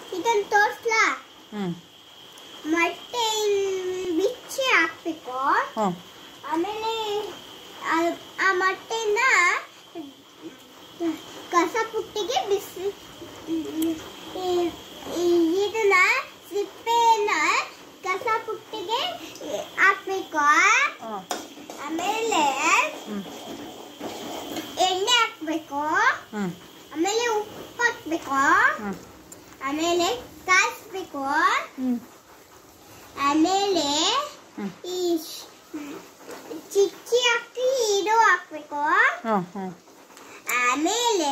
ಇದನ್ನ ತೋರ್ಸ್ಲಾ ಹ್ಞೂ ಮೊಟ್ಟೆ ಬಿಚ್ಚಿ ಹಾಕ್ಬೇಕು ಹ್ಞೂ ಆಮೇಲೆ ಆ- ಆ ಮೊಟ್ಟೆನ ಕಸ ಪುಟ್ಟಿಗೆ ಬಿಸಿ ಈ- ಈ- ಇದನ್ನ ಸಿಪ್ಪೆನ ಕಸ ಪುಟ್ಟಿಗೆ ಹಾಕ್ಬೇಕು ಹಾಂ ಆಮೇಲೆ ಹ್ಞೂ ಎಣ್ಣೆ ಹಾಕ್ಬೇಕು ಹ್ಞೂ ಆಮೇಲೆ ಉಪ್ಪು ಹಾಕ್ಬೇಕು ಹ್ಞೂ ಆಮೇಲೆ ಕಾಯಿಸ್ಬೇಕು ಹ್ಞೂ ಆಮೇಲೆ ಹ್ಮ್. ಈ ಶ್- ಚಿಕ್ಕಿ ಹಾಕಿ ಇದು ಹಾಕ್ಬೇಕು ಹಾಂ ಹಾಂ ಆಮೇಲೆ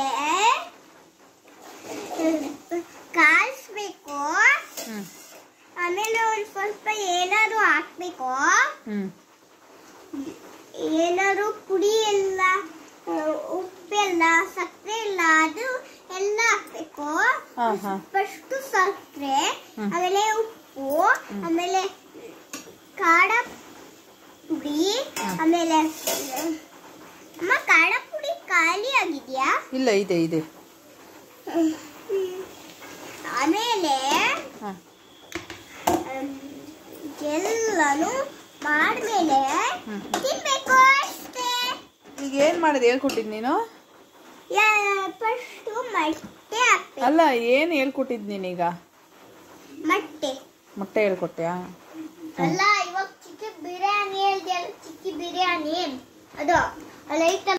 ಕಾಯಿಸ್ಬೇಕು ಹ್ಞೂ ಆಮೇಲೆ ಒಂದ್ ಸ್ವಲ್ಪ ಏನಾದ್ರು ಹಾಕ್ಬೇಕು ಹ್ಞೂ ಏನಾದ್ರು ಪುಡಿ ಎಲ್ಲ ಆ, ಉಪ್ಪೆಲ್ಲ ಸಕ್ಕರೆ ಎಲ್ಲ ಅದು ಎಲ್ಲ ಹಾಕ್ಬೇಕು ಹಾ, ಹಾ. ಫಸ್ಟ್ ಸಕ್ಕರೆ ಹ್ಮ್. ಆಮೇಲೆ ಉಪ್ಪು ಆಮೇಲೆ ಖಾರ ಪುಡಿ ಹ್ಮ್. ಆಮೇಲೆ ಅಮ್ಮ ಖಾರ ಪುಡಿ ಖಾಲಿ ಆಗಿದ್ಯಾ ಇಲ್ಲ ಇದೆ ಇದೆ ಆಮೇಲೆ ಹಾಂ ಅಮ್, ಎಲ್ಲಾನು ಮಾಡ್ಮೇಲೆ ಹ್ಮ್. ತಿನ್ಬೇಕು ಅಷ್ಟೇ ಈಗ ಏನು ಮಾಡಿದೆ ಹೇಳ್ಕೊಟ್ಟಿದ್ದು ನೀನು ಫಸ್ಟ್ ಮೊಟ್ಟೆ ಹಾಕ್ಬೇಕು ಅಲ್ಲ ಏನು ಹೇಳ್ಕೊಟ್ಟಿದ್ದು ನೀನೀಗ ಮೊಟ್ಟೆ ಮೊಟ್ಟೆ ಹೇಳ್ಕೊಟ್ಟ್ಯಾ ಅಲ್ಲ ಇವಾಗ ಚಿಕ್ಕಿ ಬಿರಿಯಾನಿ ಹೇಳ್ದೆ ಚಿಕ್ಕಿ ಬಿರಿಯಾನಿ ಅದು ಅಲ್ಲ ಐತಲ್ಲ